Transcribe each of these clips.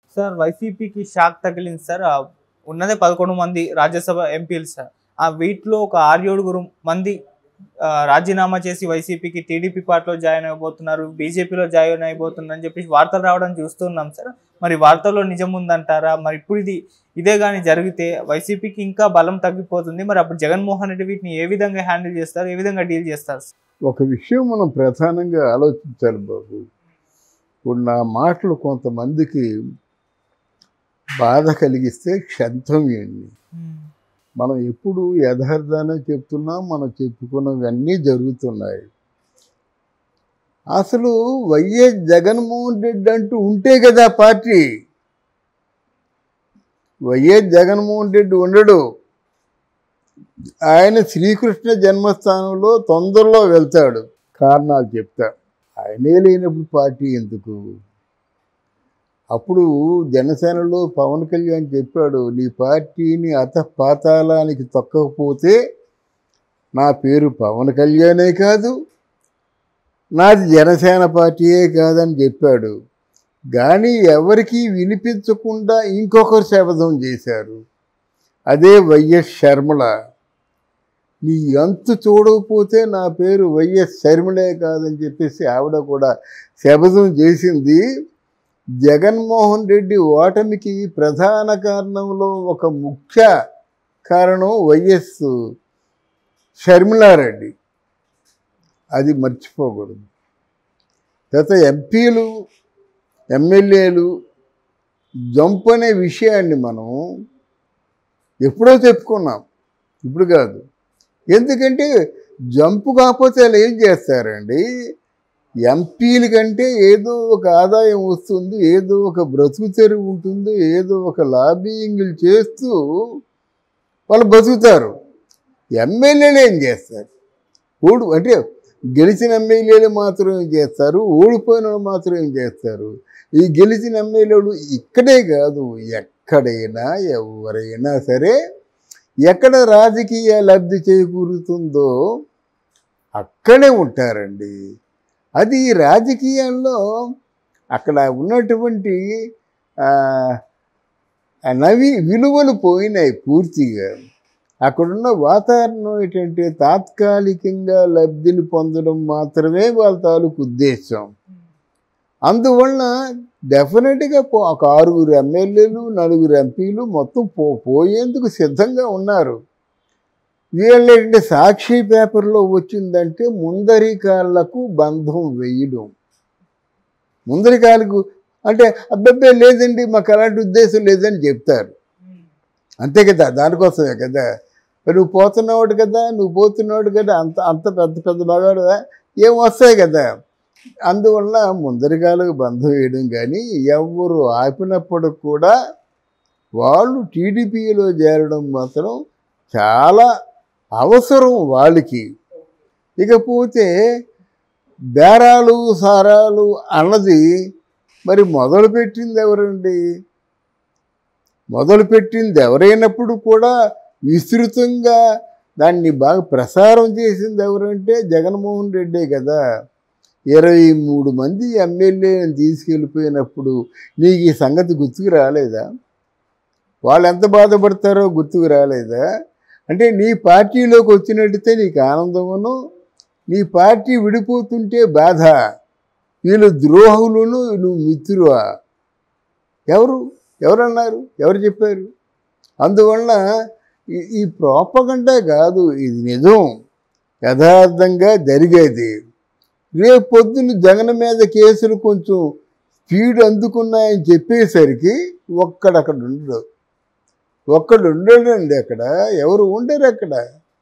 Sir వైసీపీకి shock తగిలింది sir ఆ ఉన్నదే పదకొండు మంది రాజ్యసభ ఎంపీలు సార్ ఆ వీటిలో ఒక ఆరు ఏడుగురు మంది ఆ, రాజీనామా చేసి వైసీపీకి టీడీపీ పార్టీలో జాయిన్ అయిపోతున్నారు బీజేపీలో జాయిన్ అయిపోతున్నారు అని చెప్పి వార్తలు రావడం చూస్తున్నాం సార్ మరి వార్తల్లో నిజం ఉందంటారా మరి ఇప్పుడు ఇది ఇదే కానీ జరిగితే వైసీపీకి ఇంకా బలం తగ్గిపోతుంది మరి అప్పుడు జగన్మోహన్ రెడ్డి వీటిని ఏ విధంగా హ్యాండిల్ చేస్తారు ఏ విధంగా డీల్ చేస్తారు సార్? ఒక విషయం మనం ప్రధానంగా ఆలోచించాలి బాబు ఇప్పుడు నా మాటలు కొంతమందికి బాధ కలిగిస్తే క్షంతమేయండి మనం ఎప్పుడు యథార్థానే చెప్తున్నాం మనం చెప్పుకున్నవన్నీ జరుగుతున్నాయి అసలు వైఎస్ జగన్మోహన్ రెడ్డి అంటూ ఉంటే కదా పార్టీ వైఎస్ జగన్మోహన్ రెడ్డి ఉండడు ఆయన శ్రీకృష్ణ జన్మస్థానంలో తొందరలో వెళ్తాడు కారణాలు చెప్తా ఆయనే లేనప్పుడు పార్టీ ఎందుకు అప్పుడు జనసేనలో పవన్ కళ్యాణ్ చెప్పాడు నీ పార్టీని అత పాతాళానికి తొక్కకపోతే నా పేరు పవన్ కళ్యాణే కాదు నాది జనసేన పార్టీయే కాదని చెప్పాడు కానీ ఎవరికీ వినిపించకుండా ఇంకొకరు శపథం చేశారు అదే వైఎస్ శర్మల నీ అంతు చూడకపోతే నా పేరు వైఎస్ శర్మలే కాదని చెప్పేసి ఆవిడ కూడా శపథం చేసింది జగన్మోహన్ రెడ్డి ఓటమికి ప్రధాన కారణంలో ఒక ముఖ్య కారణం వైఎస్ షర్మిలారెడ్డి అది మర్చిపోకూడదు గత ఎంపీలు ఎమ్మెల్యేలు జంప్ అనే విషయాన్ని మనం ఎప్పుడో చెప్పుకున్నాం ఇప్పుడు కాదు ఎందుకంటే జంపు కాకపోతే వాళ్ళు ఏం చేస్తారండి ఎంపీల కంటే ఏదో ఒక ఆదాయం వస్తుంది ఏదో ఒక బ్రతుకు తెరువు ఉంటుంది ఏదో ఒక లాబింగ్లు చేస్తూ వాళ్ళు బతుకుతారు ఎమ్మెల్యేలు ఏం చేస్తారు ఓడు అంటే గెలిచిన ఎమ్మెల్యేలు మాత్రం ఏం చేస్తారు ఓడిపోయిన వాళ్ళు మాత్రం ఏం చేస్తారు ఈ గెలిచిన ఎమ్మెల్యేలు ఇక్కడే కాదు ఎక్కడైనా ఎవరైనా సరే ఎక్కడ రాజకీయ లబ్ధి చేకూరుతుందో అక్కడే ఉంటారండి అది రాజకీయాల్లో అక్కడ ఉన్నటువంటి ఆ, ఆ నవి విలువలు పోయినాయి పూర్తిగా అక్కడున్న వాతావరణం ఏంటంటే తాత్కాలికంగా లబ్ధిని పొందడం మాత్రమే వాళ్ళ తాలూకు ఉద్దేశం అందువలన డెఫినెట్గా పో ఒక ఆరుగురు ఎమ్మెల్యేలు నలుగురు ఎంపీలు మొత్తం పో పోయేందుకు సిద్ధంగా ఉన్నారు వీళ్ళేంటంటే సాక్షి పేపర్లో వచ్చిందంటే ముందరి కాళ్ళకు బంధం వేయడం ముందరి కాళ్ళకు అంటే అబ్బబ్బే లేదండి మాకు అలాంటి ఉద్దేశం లేదని చెప్తారు అంతే కదా దానికోసమే కదా మరి నువ్వు పోతున్నావాడు కదా నువ్వు పోతున్నాడు కదా అంత అంత పెద్ద పెద్ద మగాడువా ఏం వస్తాయి కదా అందువల్ల ముందరికాలకు బంధం వేయడం కానీ ఎవరు ఆపినప్పుడు కూడా వాళ్ళు టీడీపీలో చేరడం మాత్రం చాలా అవసరం వాళ్ళకి ఇకపోతే బేరాలు సారాలు అన్నది మరి మొదలుపెట్టింది ఎవరండి మొదలుపెట్టింది ఎవరైనప్పుడు కూడా విస్తృతంగా దాన్ని బాగా ప్రసారం చేసింది ఎవరంటే జగన్మోహన్ రెడ్డే కదా ఇరవై మూడు మంది ఎమ్మెల్యేని తీసుకెళ్ళిపోయినప్పుడు నీకు ఈ సంగతి గుర్తుకు రాలేదా వాళ్ళు ఎంత బాధపడతారో గుర్తుకు రాలేదా అంటే నీ పార్టీలోకి వచ్చినట్టయితే నీకు ఆనందమును నీ పార్టీ విడిపోతుంటే బాధ వీళ్ళు ద్రోహులను నువ్వు మిత్రువా ఎవరు ఎవరన్నారు ఎవరు చెప్పారు అందువల్ల ఈ- ఈ ప్రోపగండా కాదు ఇది నిజం యథార్థంగా జరిగేది రేపు పొద్దున్న జగన్ మీద కేసులు కొంచెం స్పీడ్ అందుకున్నాయని చెప్పేసరికి ఒక్కడక్కడ ఉండడు ఒక్కడు ఉండడండి అక్కడ ఎవరు ఉండరు అక్కడ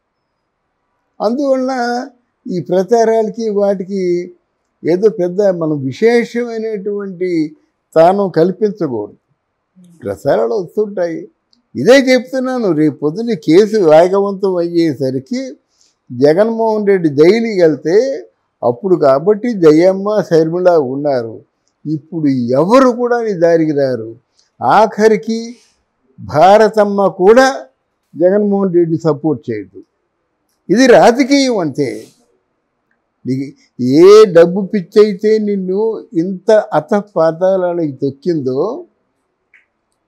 అందువలన ఈ ప్రచారాలకి వాటికి ఏదో పెద్ద మనం విశేషమైనటువంటి స్థానం కల్పించకూడదు ప్రసారాలు వస్తుంటాయి ఇదే చెప్తున్నాను రేపు పొద్దున్న కేసు వేగవంతం అయ్యేసరికి జగన్మోహన్ రెడ్డి జైలుకి వెళ్తే అప్పుడు కాబట్టి జయమ్మ శర్మిళ ఉన్నారు ఇప్పుడు ఎవరు కూడా నీ దారికి రారు ఆఖరికి భారతమ్మ కూడా జగన్మోహన్ రెడ్డిని సపోర్ట్ చేయదు ఇది రాజకీయం అంతే నీకు ఏ డబ్బు పిచ్చి అయితే నిన్ను ఇంత అత పాతాళానికి తొక్కిందో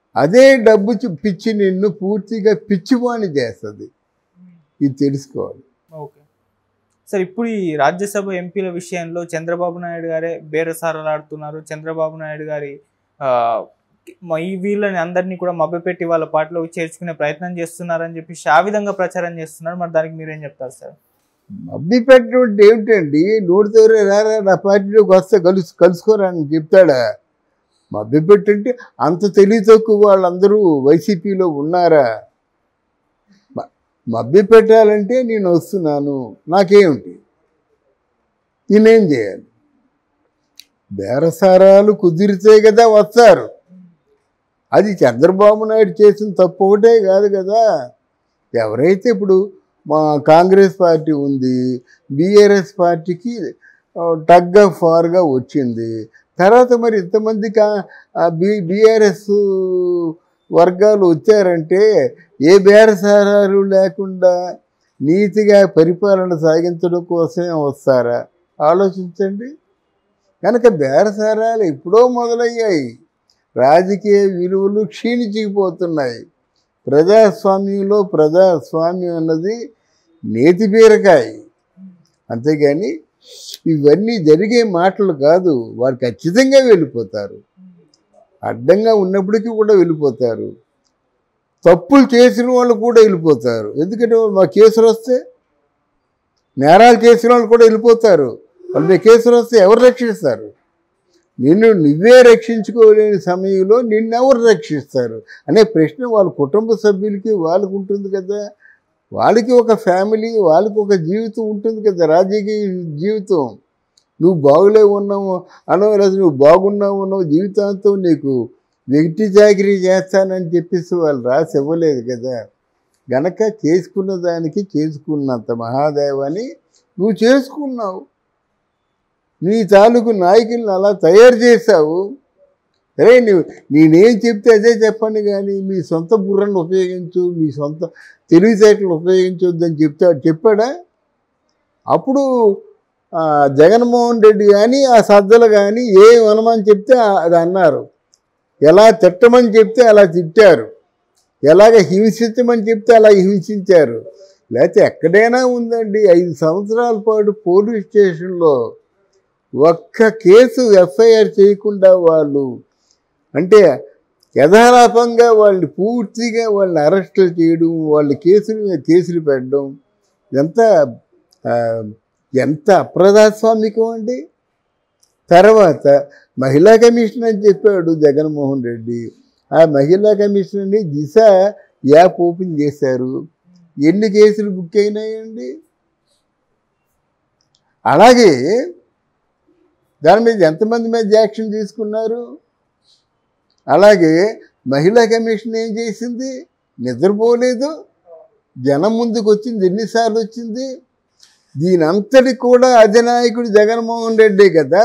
అదే డబ్బు చి- పిచ్చి నిన్ను పూర్తిగా పిచ్చివాణి చేస్తుంది ఇది తెలుసుకోవాలి ఓకే సార్ ఇప్పుడు ఈ రాజ్యసభ ఎంపీల విషయంలో చంద్రబాబు నాయుడు గారే బేరసారలాడుతున్నారు చంద్రబాబు నాయుడు గారి ఆ, మ- ఈ వీళ్ళని అందరినీ కూడా మభ్యపెట్టి వాళ్ళ పార్టీలోకి చేర్చుకునే ప్రయత్నం చేస్తున్నారని చెప్పి ఆ విధంగా ప్రచారం చేస్తున్నారు మరి దానికి మీరేం చెప్తారు సార్ మబ్బి పెట్టడం ఏమిటండి నోటితో రారా నా పార్టీలోకి వస్తే కలుసు కలుసుకోరా అని చెప్తాడా మబ్బి పెట్టంటే అంత తెలివి తక్కువ వాళ్ళందరూ వైసీపీలో ఉన్నారా మ- మబ్బి పెట్టాలంటే నేను వస్తున్నాను నాకేమిటి నేనేం చేయాలి బేరసారాలు కుదిరితే కదా వస్తారు అది చంద్రబాబు నాయుడు చేసిన తప్పు ఒకటే కాదు కదా ఎవరైతే ఇప్పుడు మా కాంగ్రెస్ పార్టీ ఉంది బీఆర్ఎస్ పార్టీకి టగ్ ఆఫ్ ఫార్గా వచ్చింది తర్వాత మరి ఇంతమంది కా బి బీఆర్ఎస్ వర్గాలు వచ్చారంటే ఏ బేరసారాలు లేకుండా నీతిగా పరిపాలన సాగించడం కోసమే వస్తారా ఆలోచించండి కనుక బేరసారాలు ఎప్పుడో మొదలయ్యాయి రాజకీయ విలువలు క్షీణించిపోతున్నాయి ప్రజాస్వామ్యంలో ప్రజాస్వామ్యం అన్నది నేతి బీరకాయ అంతేగాని ఇవన్నీ జరిగే మాటలు కాదు వారు ఖచ్చితంగా వెళ్ళిపోతారు అడ్డంగా ఉన్నప్పటికీ కూడా వెళ్ళిపోతారు తప్పులు చేసిన వాళ్ళు కూడా వెళ్ళిపోతారు ఎందుకంటే మా కేసులు వస్తే నేరాలు చేసిన వాళ్ళు కూడా వెళ్ళిపోతారు వాళ్ళు మీ కేసులు వస్తే ఎవరు రక్షిస్తారు నిన్ను నువ్వే రక్షించుకోలేని సమయంలో నిన్నెవరు రక్షిస్తారు అనే ప్రశ్న వాళ్ళ కుటుంబ సభ్యులకి వాళ్ళకు ఉంటుంది కదా వాళ్ళకి ఒక ఫ్యామిలీ వాళ్ళకి ఒక జీవితం ఉంటుంది కదా రాజకీయ జీవితం నువ్వు బాగులే ఉన్నావు అనో లేదా నువ్వు బాగున్నావు ఉన్నావు జీవితాంతం నీకు వ్యక్తి చాకరీ చేస్తానని చెప్పేసి వాళ్ళు రాసి ఇవ్వలేదు కదా గనక చేసుకున్న దానికి చేసుకున్నంత మహాదేవాన్ని నువ్వు చేసుకున్నావు నీ తాలూకు నాయకుల్ని అలా తయారు చేశావు సరే నువ్వు నేనేం చెప్తే అదే చెప్పండి కానీ మీ సొంత బుర్రను ఉపయోగించు మీ సొంత తెలివితేటలు ఉపయోగించొద్దని చెప్తా చెప్పాడా అప్పుడు ఆ, జగన్మోహన్ రెడ్డి కానీ ఆ సజ్జలు కానీ ఏం అనమని చెప్తే ఆ- అది అన్నారు ఎలా తిట్టమని చెప్తే అలా తిట్టారు ఎలాగ హింసించమని చెప్తే అలా హింసించారు లేకపోతే ఎక్కడైనా ఉందండి ఐదు సంవత్సరాల పాటు పోలీస్ స్టేషన్లో ఒక్క కేసు ఎఫ్ఐఆర్ చేయకుండా వాళ్ళు అంటే యథాలాపంగా వాళ్ళని పూర్తిగా వాళ్ళని అరెస్టులు చేయడం వాళ్ళ కేసులు మీద కేసులు పెట్టడం ఎంత ఆ, ఎంత అప్రజాస్వామికం అండి తర్వాత మహిళా కమిషన్ అని చెప్పాడు జగన్మోహన్ రెడ్డి ఆ మహిళా కమిషన్ని దిశ యాప్ ఓపెన్ చేశారు ఎన్ని కేసులు బుక్ అయినాయండి అలాగే దాని మీద ఎంతమంది మీద యాక్షన్ తీసుకున్నారు అలాగే మహిళా కమిషన్ ఏం చేసింది నిద్రపోలేదు జనం ముందుకు వచ్చింది ఎన్నిసార్లు వచ్చింది దీని అంతటి కూడా అధినాయకుడు జగన్మోహన్ రెడ్డి కదా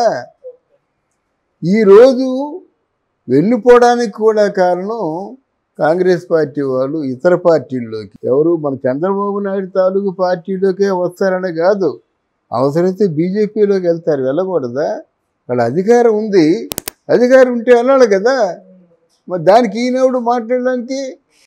ఈరోజు వెళ్ళిపోవడానికి కూడా కారణం కాంగ్రెస్ పార్టీ వాళ్ళు ఇతర పార్టీల్లోకి ఎవరు మన చంద్రబాబు నాయుడు తాలూకు పార్టీలోకే వస్తారని కాదు అవసరమైతే బీజేపీలోకి వెళ్తారు వెళ్ళకూడదా వాళ్ళ అధికారం ఉంది అధికారం ఉంటే వెళ్ళాలి కదా మరి దానికి ఈయనవుడు మాట్లాడడానికి